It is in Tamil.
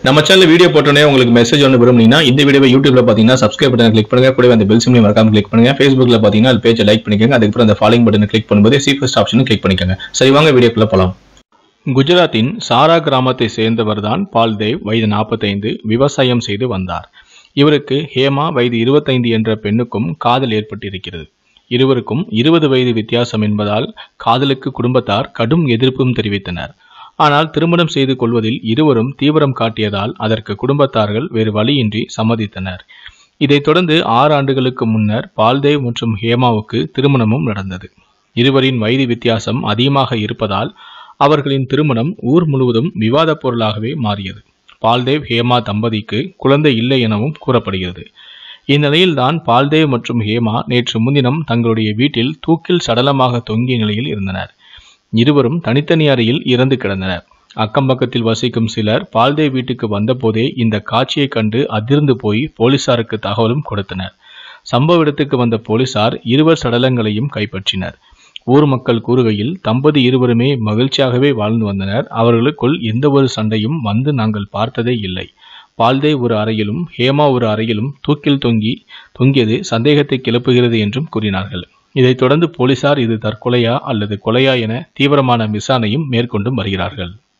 நம்ம சேனல் வீடியோ போட்டோன்னே உங்களுக்கு மெசேஜ் ஒன்று விரும்புனீங்கன்னா இந்த வீடியோவை யூடியூப்ல பார்த்தீங்கன்னா சப்ஸ்கிரைப் பட்டன் கிளிக் பண்ணுங்க கூடவே அந்த பெல் சிம்லையும் மறக்காம கிளிக் பண்ணுங்க ஃபேஸ்புக்ல பார்த்தீங்கன்னா அது பேஜை லைக் பண்ணிக்கோங்க அதுக்கப்புறம் அந்த ஃபாலோயிங் பட்டனை கிளிக் பண்ணும்போது சி ஃபர்ஸ்ட் ஆப்ஷனும் கிளிக் பண்ணிக்கோங்க சரி வாங்க வீடியோக்குள்ள போலாம் குஜராத்தின் சாரா கிராமத்தை சேர்ந்தவர்தான் பால்தேவ் வயது நாற்பத்தைந்து விவசாயம் செய்து வந்தார் இவருக்கு ஹேமா வயது இருபத்தைந்து என்ற பெண்ணுக்கும் காதல் ஏற்பட்டிருக்கிறது இருவருக்கும் இருபது வயது வித்தியாசம் என்பதால் காதலுக்கு குடும்பத்தார் கடும் எதிர்ப்பும் தெரிவித்தனர் ஆனால் திருமணம் செய்து கொள்வதில் இருவரும் தீவிரம் காட்டியதால் அதற்கு குடும்பத்தார்கள் வேறு வழியின்றி சம்மதித்தனர் இதைத் தொடர்ந்து ஆறு ஆண்டுகளுக்கு முன்னர் பால்தேவ் மற்றும் ஹேமாவுக்கு திருமணமும் நடந்தது இருவரின் வயது வித்தியாசம் அதிகமாக இருப்பதால் அவர்களின் திருமணம் ஊர் முழுவதும் விவாதப் பொருளாகவே மாறியது பால்தேவ் ஹேமா தம்பதிக்கு குழந்தை இல்லை எனவும் கூறப்படுகிறது இந்நிலையில்தான் பால்தேவ் மற்றும் ஹேமா நேற்று முன்தினம் தங்களுடைய வீட்டில் தூக்கில் சடலமாக தொங்கிய நிலையில் இருந்தனர் இருவரும் தனித்தனி அறையில் இறந்து கிடந்தனர் அக்கம்பக்கத்தில் வசிக்கும் சிலர் பால்தேவ் வீட்டுக்கு வந்தபோதே இந்த காட்சியைக் கண்டு அதிர்ந்து போய் போலீசாருக்கு தகவலும் கொடுத்தனர் சம்பவ இடத்துக்கு வந்த போலீசார் இருவர் சடலங்களையும் கைப்பற்றினர் ஊர் மக்கள் கூறுகையில் தம்பதி இருவருமே மகிழ்ச்சியாகவே வாழ்ந்து வந்தனர் அவர்களுக்குள் எந்த ஒரு சண்டையும் வந்து நாங்கள் பார்த்ததே இல்லை பால்தேவ் ஒரு அறையிலும் ஹேமா ஒரு அறையிலும் தூக்கில் தொங்கி தொங்கியது சந்தேகத்தை கிளப்புகிறது என்றும் கூறினார்கள் இதைத் தொடர்ந்து போலீசார் இது தற்கொலையா அல்லது கொலையா என தீவிரமான விசாரணையும் மேற்கொண்டும் வருகிறார்கள்